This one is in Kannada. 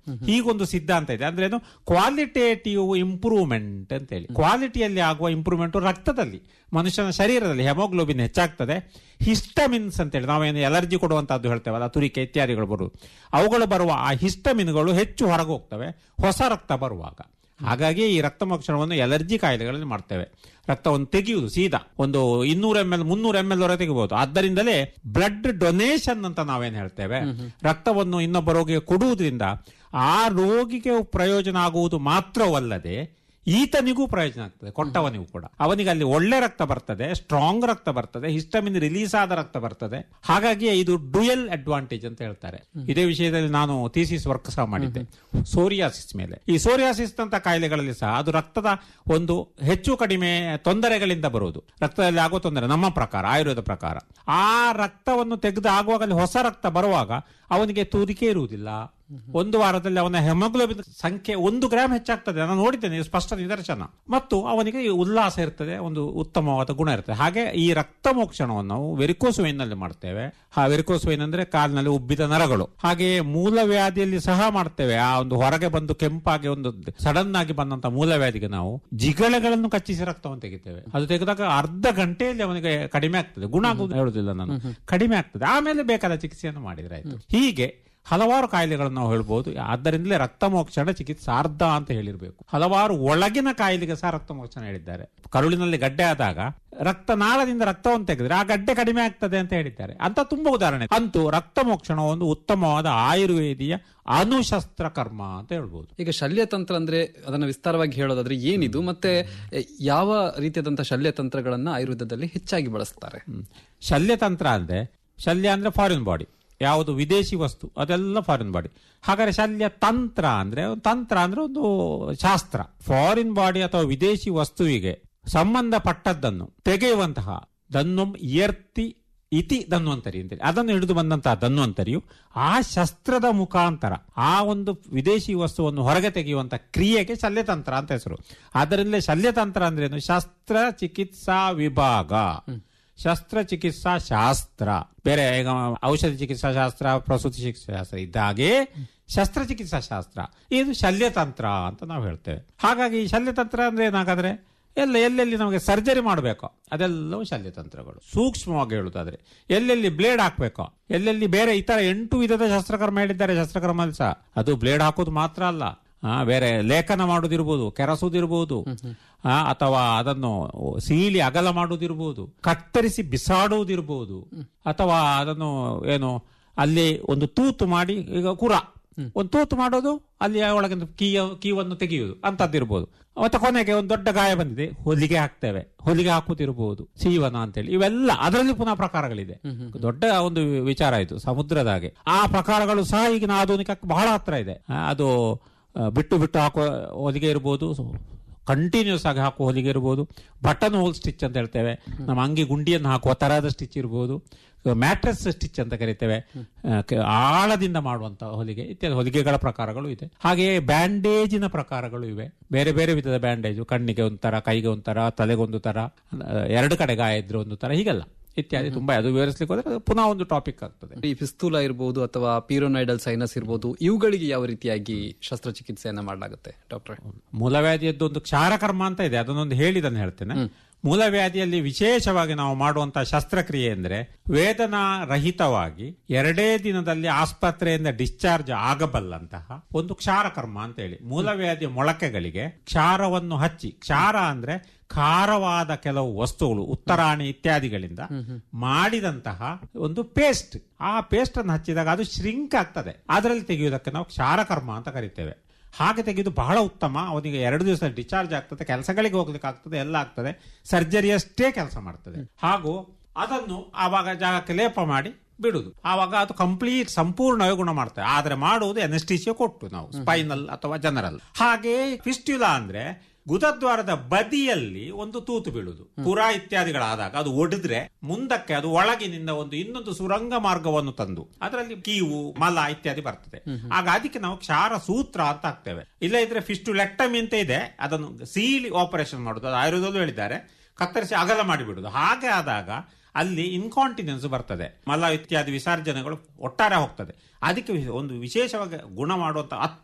ಹೀಗೊಂದು ಸಿದ್ಧಾಂತ ಇದೆ ಅಂದ್ರೆ ಏನು ಕ್ವಾಲಿಟೇಟಿವ್ ಇಂಪ್ರೂವ್ಮೆಂಟ್ ಅಂತ ಹೇಳಿ ಕ್ವಾಲಿಟಿಯಲ್ಲಿ ಆಗುವ ಇಂಪ್ರೂವ್ಮೆಂಟ್ ರಕ್ತದಲ್ಲಿ ಮನುಷ್ಯನ ಶರೀರದಲ್ಲಿ ಹೆಮೋಗ್ಲೋಬಿನ್ ಹೆಚ್ಚಾಗ್ತದೆ ಹಿಸ್ಟಮಿನ್ಸ್ ಅಂತ ಹೇಳಿ ನಾವೇನು ಎಲರ್ಜಿ ಕೊಡುವಂತದ್ದು ಹೇಳ್ತೇವಲ್ಲ ತುರಿಕೆ ಇತ್ಯಾದಿಗಳು ಬರುವುದು ಅವುಗಳು ಬರುವ ಆ ಹಿಸ್ಟಮಿನ್ಗಳು ಹೆಚ್ಚು ಹೊರಗೆ ಹೋಗ್ತವೆ ಹೊಸ ರಕ್ತ ಬರುವಾಗ ಹಾಗಾಗಿ ಈ ರಕ್ತ ಮೋಕ್ಷಣವನ್ನು ಎಲರ್ಜಿ ಕಾಯಿಲೆಗಳಲ್ಲಿ ಮಾಡ್ತೇವೆ ರಕ್ತವನ್ನು ತೆಗೆಯುವುದು ಸೀದಾ ಒಂದು ಇನ್ನೂರ ಎಂ ಎಲ್ ಮುನ್ನೂರ ಎಂ ಎಲ್ ವರೆಗೆ ತೆಗಿಬಹುದು ಆದ್ದರಿಂದಲೇ ಬ್ಲಡ್ ಡೊನೇಷನ್ ಅಂತ ನಾವೇನ್ ಹೇಳ್ತೇವೆ ರಕ್ತವನ್ನು ಇನ್ನೊಬ್ಬ ರೋಗಿಗೆ ಕೊಡುವುದರಿಂದ ಆ ರೋಗಿಗೆ ಪ್ರಯೋಜನ ಆಗುವುದು ಮಾತ್ರವಲ್ಲದೆ ಈತನಿಗೂ ಪ್ರಯೋಜನ ಆಗ್ತದೆ ಕೊಟ್ಟವನಿಗೂ ಕೂಡ ಅವನಿಗೆ ಅಲ್ಲಿ ಒಳ್ಳೆ ರಕ್ತ ಬರ್ತದೆ ಸ್ಟ್ರಾಂಗ್ ರಕ್ತ ಬರ್ತದೆ ಹಿಸ್ಟಮಿನ್ ರಿಲೀಸ್ ಆದ ರಕ್ತ ಬರ್ತದೆ ಹಾಗಾಗಿ ಇದು ಡುಯಲ್ ಅಡ್ವಾಂಟೇಜ್ ಅಂತ ಹೇಳ್ತಾರೆ ಇದೇ ವಿಷಯದಲ್ಲಿ ನಾನು ಥೀಸಿಸ್ ವರ್ಕ್ ಸಹ ಮಾಡಿದ್ದೆ ಸೋರಿಯಾಸಿಸ್ ಮೇಲೆ ಈ ಸೋರಿಯಾಸಿಸ್ ಅಂತ ಕಾಯಿಲೆಗಳಲ್ಲಿ ಸಹ ಅದು ರಕ್ತದ ಒಂದು ಹೆಚ್ಚು ಕಡಿಮೆ ತೊಂದರೆಗಳಿಂದ ಬರುವುದು ರಕ್ತದಲ್ಲಿ ಆಗುವ ತೊಂದರೆ ನಮ್ಮ ಪ್ರಕಾರ ಆಯುರ್ವೇದ ಪ್ರಕಾರ ಆ ರಕ್ತವನ್ನು ತೆಗೆದು ಆಗುವಾಗಲೇ ಹೊಸ ರಕ್ತ ಬರುವಾಗ ಅವನಿಗೆ ತೂರಿಕೆ ಇರುವುದಿಲ್ಲ ಒಂದು ವಾರದಲ್ಲಿ ಅವನ ಹೆಮೋಗ್ಲೋಬಿನ್ ಸಂಖ್ಯೆ ಒಂದು ಗ್ರಾಮ್ ಹೆಚ್ಚಾಗ್ತದೆ ನಾನು ನೋಡಿದ್ದೇನೆ ಇದು ಸ್ಪಷ್ಟ ನಿದರ್ಶನ ಮತ್ತು ಅವನಿಗೆ ಉಲ್ಲಾಸ ಇರ್ತದೆ ಒಂದು ಉತ್ತಮವಾದ ಗುಣ ಇರ್ತದೆ ಹಾಗೆ ಈ ರಕ್ತ ಮೋಕ್ಷಣವನ್ನು ನಾವು ವೆರಿಕೋಸ್ ನಲ್ಲಿ ಮಾಡ್ತೇವೆ ಆ ವೆರಿಕೋಸ್ ವೈನ್ ಅಂದ್ರೆ ಕಾಲಿನಲ್ಲಿ ಉಬ್ಬಿದ ನರಗಳು ಹಾಗೆ ಮೂಲವ್ಯಾಧಿಯಲ್ಲಿ ಸಹ ಮಾಡ್ತೇವೆ ಆ ಒಂದು ಹೊರಗೆ ಬಂದು ಕೆಂಪಾಗಿ ಒಂದು ಸಡನ್ ಆಗಿ ಬಂದಂತ ಮೂಲವ್ಯಾಧಿಗೆ ನಾವು ಜಿಗಳೆಗಳನ್ನು ಕಚ್ಚಿಸಿ ರಕ್ತವನ್ನು ತೆಗಿತೇವೆ ಅದು ತೆಗೆದಾಗ ಅರ್ಧ ಗಂಟೆಯಲ್ಲಿ ಅವನಿಗೆ ಕಡಿಮೆ ಆಗ್ತದೆ ಗುಣ ಆಗುವುದು ಹೇಳುದಿಲ್ಲ ನಾನು ಕಡಿಮೆ ಆಗ್ತದೆ ಆಮೇಲೆ ಬೇಕಾದ ಚಿಕಿತ್ಸೆಯನ್ನು ಮಾಡಿದ್ರೆ ಆಯ್ತು ಹೀಗೆ ಹಲವಾರು ಕಾಯಿಲೆಗಳನ್ನು ನಾವು ಹೇಳ್ಬೋದು ಆದ್ದರಿಂದಲೇ ರಕ್ತ ಮೋಕ್ಷಣ ಚಿಕಿತ್ಸಾರ್ಧ ಅಂತ ಹೇಳಿರಬೇಕು ಹಲವಾರು ಒಳಗಿನ ಕಾಯಿಲೆಗೆ ಸಹ ರಕ್ತ ಮೋಕ್ಷಣ ಹೇಳಿದ್ದಾರೆ ಕರುಳಿನಲ್ಲಿ ಗಡ್ಡೆ ಆದಾಗ ರಕ್ತನಾಳದಿಂದ ರಕ್ತವನ್ನು ತೆಗೆದ್ರೆ ಆ ಗಡ್ಡೆ ಕಡಿಮೆ ಆಗ್ತದೆ ಅಂತ ಹೇಳಿದ್ದಾರೆ ಅಂತ ತುಂಬಾ ಉದಾಹರಣೆ ಅಂತೂ ರಕ್ತ ಮೋಕ್ಷಣ ಒಂದು ಉತ್ತಮವಾದ ಆಯುರ್ವೇದಿಯ ಅನುಶಸ್ತ್ರ ಕರ್ಮ ಅಂತ ಹೇಳ್ಬೋದು ಈಗ ಶಲ್ಯತಂತ್ರ ಅಂದ್ರೆ ಅದನ್ನ ವಿಸ್ತಾರವಾಗಿ ಹೇಳೋದಾದ್ರೆ ಏನಿದು ಮತ್ತೆ ಯಾವ ರೀತಿಯಾದಂತಹ ಶಲ್ಯತಂತ್ರಗಳನ್ನ ಆಯುರ್ವೇದದಲ್ಲಿ ಹೆಚ್ಚಾಗಿ ಬಳಸ್ತಾರೆ ಶಲ್ಯತಂತ್ರ ಅಂದ್ರೆ ಶಲ್ಯ ಅಂದ್ರೆ ಫಾರಿನ್ ಬಾಡಿ ಯಾವುದು ವಿದೇಶಿ ವಸ್ತು ಅದೆಲ್ಲ ಫಾರಿನ್ ಬಾಡಿ ಹಾಗಾದ್ರೆ ಶಲ್ಯ ತಂತ್ರ ಅಂದ್ರೆ ಒಂದು ತಂತ್ರ ಅಂದ್ರೆ ಒಂದು ಶಾಸ್ತ್ರ ಫಾರಿನ್ ಬಾಡಿ ಅಥವಾ ವಿದೇಶಿ ವಸ್ತುವಿಗೆ ಸಂಬಂಧಪಟ್ಟದ್ದನ್ನು ತೆಗೆಯುವಂತಹ ದನ್ನೊಂ ಎರ್ತಿ ಇತಿ ಧನ್ವಂತರಿ ಅಂತೇಳಿ ಅದನ್ನು ಹಿಡಿದು ಬಂದಂತಹ ಧನ್ವಂತರಿಯು ಆ ಶಸ್ತ್ರದ ಮುಖಾಂತರ ಆ ಒಂದು ವಿದೇಶಿ ವಸ್ತುವನ್ನು ಹೊರಗೆ ತೆಗೆಯುವಂತ ಕ್ರಿಯೆಗೆ ಶಲ್ಯತಂತ್ರ ಅಂತ ಹೆಸರು ಆದ್ದರಿಂದಲೇ ಶಲ್ಯತಂತ್ರ ಅಂದ್ರೆ ಏನು ಶಸ್ತ್ರ ಚಿಕಿತ್ಸಾ ವಿಭಾಗ ಶಸ್ತ್ರಚಿಕಿತ್ಸಾ ಶಾಸ್ತ್ರ ಬೇರೆ ಈಗ ಔಷಧಿ ಚಿಕಿತ್ಸಾ ಶಾಸ್ತ್ರ ಪ್ರಸೂತಿ ಚಿಕಿತ್ಸಾ ಶಾಸ್ತ್ರ ಇದ್ದಾಗೆ ಶಸ್ತ್ರಚಿಕಿತ್ಸಾ ಶಾಸ್ತ್ರ ಇದು ಶಲ್ಯತಂತ್ರ ಅಂತ ನಾವು ಹೇಳ್ತೇವೆ ಹಾಗಾಗಿ ಈ ಶಲ್ಯತಂತ್ರ ಅಂದ್ರೆ ಏನಾಗಾದ್ರೆ ಎಲ್ಲ ಎಲ್ಲೆಲ್ಲಿ ನಮಗೆ ಸರ್ಜರಿ ಮಾಡಬೇಕೋ ಅದೆಲ್ಲವೂ ಶಲ್ಯತಂತ್ರಗಳು ಸೂಕ್ಷ್ಮವಾಗಿ ಹೇಳುದಾದ್ರೆ ಎಲ್ಲೆಲ್ಲಿ ಬ್ಲೇಡ್ ಹಾಕ್ಬೇಕೋ ಎಲ್ಲೆಲ್ಲಿ ಬೇರೆ ಇತರ ಎಂಟು ವಿಧದ ಶಸ್ತ್ರಕರ್ಮ ಹೇಳಿದ್ದಾರೆ ಶಸ್ತ್ರಕರ್ಮದಲ್ಲಿ ಸಹ ಅದು ಬ್ಲೇಡ್ ಹಾಕೋದು ಮಾತ್ರ ಅಲ್ಲ ಆ, ಬೇರೆ ಲೇಖನ ಮಾಡುವುದಿರ್ಬೋದು ಕೆರಸುವುದಿರ್ಬೋದು ಆ, ಅಥವಾ ಅದನ್ನು ಸೀಳಿ ಅಗಲ ಮಾಡುವುದಿರ್ಬೋದು ಕತ್ತರಿಸಿ ಬಿಸಾಡುವುದಿರ್ಬೋದು ಅಥವಾ ಅದನ್ನು ಏನು ಅಲ್ಲಿ ಒಂದು ತೂತು ಮಾಡಿ ಈಗ ಕುರ ಒಂದು ತೂತು ಮಾಡೋದು ಅಲ್ಲಿ ಒಳಗಿಂದ ಕೀಯ ಕೀವನ್ನು ತೆಗೆಯುವುದು ಅಂತದ್ದಿರ್ಬೋದು ಮತ್ತೆ ಕೊನೆಗೆ ಒಂದು ದೊಡ್ಡ ಗಾಯ ಬಂದಿದೆ ಹೊಲಿಗೆ ಹಾಕ್ತೇವೆ ಹೊಲಿಗೆ ಹಾಕುತ್ತಿರಬಹುದು ಸೀವನ ಅಂತೇಳಿ ಇವೆಲ್ಲ ಅದರಲ್ಲಿ ಪುನಃ ಪ್ರಕಾರಗಳಿದೆ ದೊಡ್ಡ ಒಂದು ವಿಚಾರ ಆಯ್ತು ಸಮುದ್ರದ ಹಾಗೆ ಆ ಪ್ರಕಾರಗಳು ಸಹ ಈಗಿನ ಆಧುನಿಕಕ್ಕೆ ಬಹಳ ಹತ್ರ ಇದೆ ಆ, ಅದು ಆ, ಬಿಟ್ಟು ಬಿಟ್ಟು ಹಾಕುವ ಹೊಲಿಗೆ ಇರ್ಬೋದು ಕಂಟಿನ್ಯೂಸ್ ಆಗಿ ಹಾಕುವ ಹೊಲಿಗೆ ಇರ್ಬೋದು ಬಟನ್ ಹೋಲ್ ಸ್ಟಿಚ್ ಅಂತ ಹೇಳ್ತೇವೆ ನಮ್ಮ ಅಂಗಿ ಗುಂಡಿಯನ್ನು ಹಾಕುವ ತರಹದ ಸ್ಟಿಚ್ ಇರ್ಬೋದು ಮ್ಯಾಟ್ರೆಸ್ ಸ್ಟಿಚ್ ಅಂತ ಕರಿತೇವೆ ಆ, ಕ- ಆಳದಿಂದ ಮಾಡುವಂತ ಹೊಲಿಗೆ ಇತ್ಯಾದಿ ಹೊಲಿಗೆಗಳ ಪ್ರಕಾರಗಳು ಇದೆ ಹಾಗೆಯೇ ಬ್ಯಾಂಡೇಜಿನ ಪ್ರಕಾರಗಳು ಇವೆ ಬೇರೆ ಬೇರೆ ವಿಧದ ಬ್ಯಾಂಡೇಜು ಕಣ್ಣಿಗೆ ಒಂಥರ ಕೈಗೆ ಒಂಥರ ತಲೆಗೊಂದು ತರ ಆ, ಎರಡು ಕಡೆ ಗಾಯ ಇದ್ರೆ ಒಂದು ತರ ಹೀಗೆಲ್ಲ ಇತ್ಯಾದಿ ತುಂಬಾ ಅದು ವಿವರಿಸಲಿಕ್ಕೆ ಹೋದ್ರೆ ಅದು ಪುನಃ ಒಂದು ಟಾಪಿಕ್ ಆಗ್ತದೆ ಈ ಫಿಸ್ತೂಲಾ ಇರ್ಬೋದು ಅಥವಾ ಪೀರೋನೈಡಲ್ ಸೈನಸ್ ಇರ್ಬೋದು ಇವುಗಳಿಗೆ ಯಾವ ರೀತಿಯಾಗಿ ಶಸ್ತ್ರಚಿಕಿತ್ಸೆಯನ್ನ ಮಾಡಲಾಗುತ್ತೆ ಡಾಕ್ಟ್ರೆ ಮೂಲವ್ಯಾಧಿಯದ್ದು ಒಂದು ಕ್ಷಾರಕರ್ಮ ಅಂತ ಇದೆ ಅದನ್ನೊಂದು ಹೇಳಿದನ್ನು ಹೇಳ್ತೇನೆ ಮೂಲವ್ಯಾಧಿಯಲ್ಲಿ ವಿಶೇಷವಾಗಿ ನಾವು ಮಾಡುವಂತಹ ಶಸ್ತ್ರಕ್ರಿಯೆ ಅಂದ್ರೆ ವೇದನಾ ರಹಿತವಾಗಿ ಎರಡೇ ದಿನದಲ್ಲಿ ಆಸ್ಪತ್ರೆಯಿಂದ ಡಿಸ್ಚಾರ್ಜ್ ಆಗಬಲ್ಲಂತಹ ಒಂದು ಕ್ಷಾರಕರ್ಮ ಅಂತ ಹೇಳಿ ಮೂಲವ್ಯಾಧಿಯ ಮೊಳಕೆಗಳಿಗೆ ಕ್ಷಾರವನ್ನು ಹಚ್ಚಿ ಕ್ಷಾರ ಅಂದ್ರೆ ಖಾರವಾದ ಕೆಲವು ವಸ್ತುಗಳು ಉತ್ತರಾಣಿ ಇತ್ಯಾದಿಗಳಿಂದ ಮಾಡಿದಂತಹ ಒಂದು ಪೇಸ್ಟ್ ಆ ಪೇಸ್ಟ್ ಅನ್ನು ಹಚ್ಚಿದಾಗ ಅದು ಶ್ರಿಂಕ್ ಆಗ್ತದೆ ಅದರಲ್ಲಿ ತೆಗೆಯುವುದಕ್ಕೆ ನಾವು ಕ್ಷಾರಕರ್ಮ ಅಂತ ಕರಿತೇವೆ ಹಾಗೆ ತೆಗೆದು ಬಹಳ ಉತ್ತಮ ಅವನಿಗೆ ಎರಡು ದಿವಸ ಡಿಸ್ಚಾರ್ಜ್ ಆಗ್ತದೆ ಕೆಲಸಗಳಿಗೆ ಹೋಗ್ಲಿಕ್ಕೆ ಆಗ್ತದೆ ಎಲ್ಲ ಆಗ್ತದೆ ಸರ್ಜರಿಯಷ್ಟೇ ಕೆಲಸ ಮಾಡ್ತದೆ ಹಾಗೂ ಅದನ್ನು ಆವಾಗ ಜಾಗಕ್ಕೆ ಲೇಪ ಮಾಡಿ ಬಿಡುದು ಆವಾಗ ಅದು ಕಂಪ್ಲೀಟ್ ಸಂಪೂರ್ಣವಾಗಿ ಗುಣ ಮಾಡ್ತೇವೆ ಆದ್ರೆ ಮಾಡುವುದು ಎನಸ್ಟಿಸಿಯಾ ಕೊಟ್ಟು ನಾವು ಸ್ಪೈನಲ್ ಅಥವಾ ಜನರಲ್ ಹಾಗೆ ಫಿಸ್ಟ್ಯುಲಾ ಅಂದ್ರೆ ಗುದದ್ವಾರದ ಬದಿಯಲ್ಲಿ ಒಂದು ತೂತು ಬೀಳುದು ಪುರ ಇತ್ಯಾದಿಗಳಾದಾಗ ಅದು ಒಡೆದ್ರೆ ಮುಂದಕ್ಕೆ ಅದು ಒಳಗಿನಿಂದ ಒಂದು ಇನ್ನೊಂದು ಸುರಂಗ ಮಾರ್ಗವನ್ನು ತಂದು ಅದರಲ್ಲಿ ಕೀವು ಮಲ ಇತ್ಯಾದಿ ಬರ್ತದೆ ಆಗ ಅದಕ್ಕೆ ನಾವು ಕ್ಷಾರ ಸೂತ್ರ ಅಂತ ಹಾಕ್ತೇವೆ ಇಲ್ಲ ಇದ್ರೆ ಫಿಸ್ಟುಲೆಕ್ಟಮಿ ಅಂತ ಇದೆ ಅದನ್ನು ಸೀಲಿ ಆಪರೇಷನ್ ಮಾಡುದು ಅದು ಆಯುರ್ವೇದಲ್ಲೂ ಹೇಳಿದ್ದಾರೆ ಕತ್ತರಿಸಿ ಅಗಲ ಮಾಡಿಬಿಡುದು ಹಾಗೆ ಆದಾಗ ಅಲ್ಲಿ ಇನ್ಕಾಂಟಿನೆನ್ಸ್ ಬರ್ತದೆ ಮಲ ಇತ್ಯಾದಿ ವಿಸರ್ಜನೆಗಳು ಒಟ್ಟಾರೆ ಹೋಗ್ತದೆ ಅದಕ್ಕೆ ವಿ- ಒಂದು ವಿಶೇಷವಾಗಿ ಗುಣ ಮಾಡುವಂತ